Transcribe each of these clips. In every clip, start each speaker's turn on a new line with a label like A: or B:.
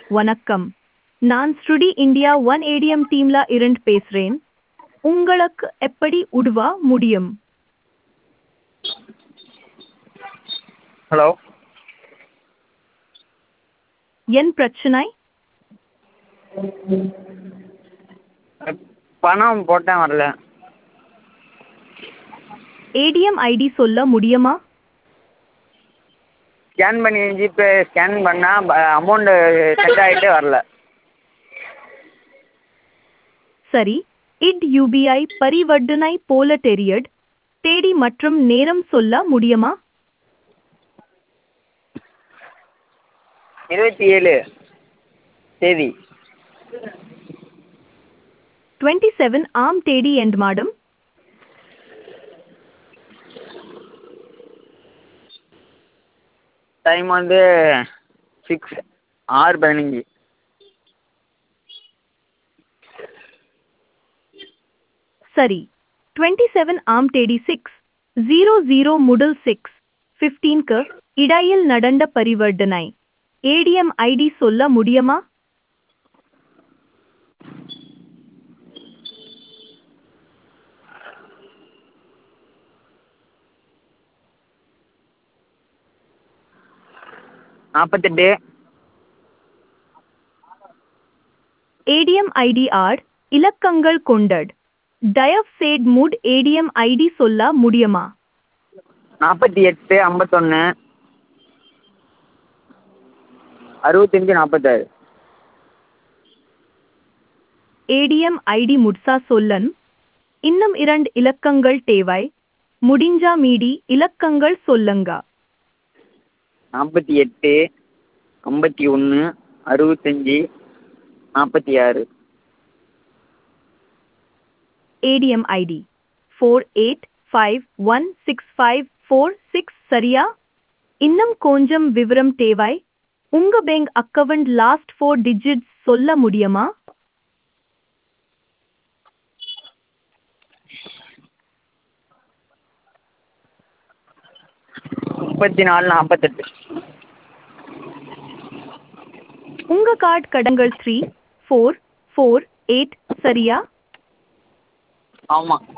A: வணக்கம் நான் ஸ்ருடி இந்தியா ஒன் ஏடிஎம் டீம்ல இருந்து பேசுறேன் உங்களுக்கு எப்படி உதவ முடியும்
B: ஹலோ
A: என் பிரச்சனை
B: பணம் போட்டேன் வரல
A: ஏடிஎம் ஐடி சொல்ல முடியுமா
B: ஸ்கேன் பண்ணி ஜிபே ஸ்கேன் பண்ணால் அமௌண்ட்டு செட் ஆகிட்டு வரல
A: சரி இட் யூபிஐ பரிவர்த்தனை போல தெரியுது தேதி மற்றும் நேரம் சொல்ல முடியுமா
B: இருபத்தி ஏழு தேதி
A: டுவெண்ட்டி செவன் ஆம் தேதி எண்ட் மாடம்
B: டைம் வந்து சிக்ஸ் ஆறு பதினஞ்சு
A: சரி டுவெண்ட்டி செவன் ஆம் தேதி சிக்ஸ் ஜீரோ ஜீரோ முதல் சிக்ஸ் ஃபிஃப்டீன்க்கு இடையில் நடந்த பரிவர்த்தனை ஏடிஎம் ஐடி சொல்ல முடியுமா
B: நாற்பத்தெட்டு
A: ஏடிஎம் ஐடி ஆர் இலக்கங்கள் கொண்டது டயப் சேட் மூட் ஏடிஎம் ஐடி சொல்ல முடியுமா
B: நாற்பத்தி எட்டு ஐம்பத்தொன்று அறுபத்தஞ்சு நாற்பத்தாறு
A: ஏடிஎம் ஐடி முட்சா சொல்லன் இன்னும் இரண்டு இலக்கங்கள் தேவை முடிஞ்சா மீதி இலக்கங்கள் சொல்லுங்க
B: நாற்பத்தி எட்டு ஐம்பத்தி ஒன்று அறுபத்தஞ்சி நாற்பத்தி ஆறு
A: ATM ID four eight five one six five four six சரியா இன்னும் கொஞ்சம் விவரம் தேவை உங்க bank account last four digits சொல்ல முடியுமா
B: முப்பத்தி நாலு நாற்பத்தெட்டு
A: உங்க கார்டு கடன்கள் த்ரீ ஃபோர் ஃபோர் எயிட் சரியா
B: ஆமாம்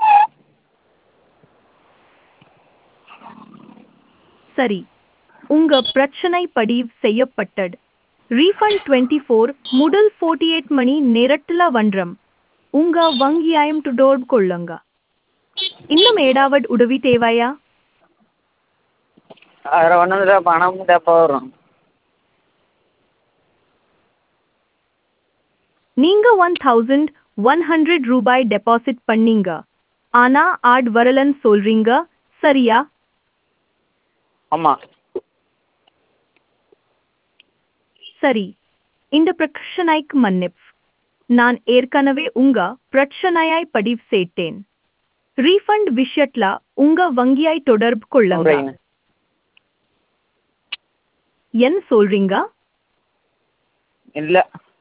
A: சரி உங்க பிரச்சனை பதிவு செய்யப்பட்டது ரீஃபண்ட் டுவெண்ட்டி ஃபோர் முதல் ஃபோர்ட்டி எயிட் மணி நேரத்தில் வன்றம் உங்க வங்கியாயம் தொடர்பு கொள்ளுங்க இன்னும் ஏதாவது உதவி தேவையா
B: வேறு ஒன்றும் இல்லை பணம் எப்போ வரும்
A: நீங்க ஒன் தௌசண்ட் ஒன் ஹண்ட்ரட் ரூபாய் டெபாசிட் பண்ணீங்க ஆனா ஆட் வரலன்னு சொல்றீங்க சரியா
B: ஆமாம்
A: சரி இந்த பிரச்சனைக்கு மன்னிப் நான் ஏற்கனவே உங்க பிரச்சனையாய் பதிவு செய்தேன் ரீஃபண்ட் விஷயத்துல உங்க வங்கியாய் தொடர்பு கொள்ளுங்க
B: சொல்கிறீங்க
A: என்ன சொல்றீங்க
B: இல்லை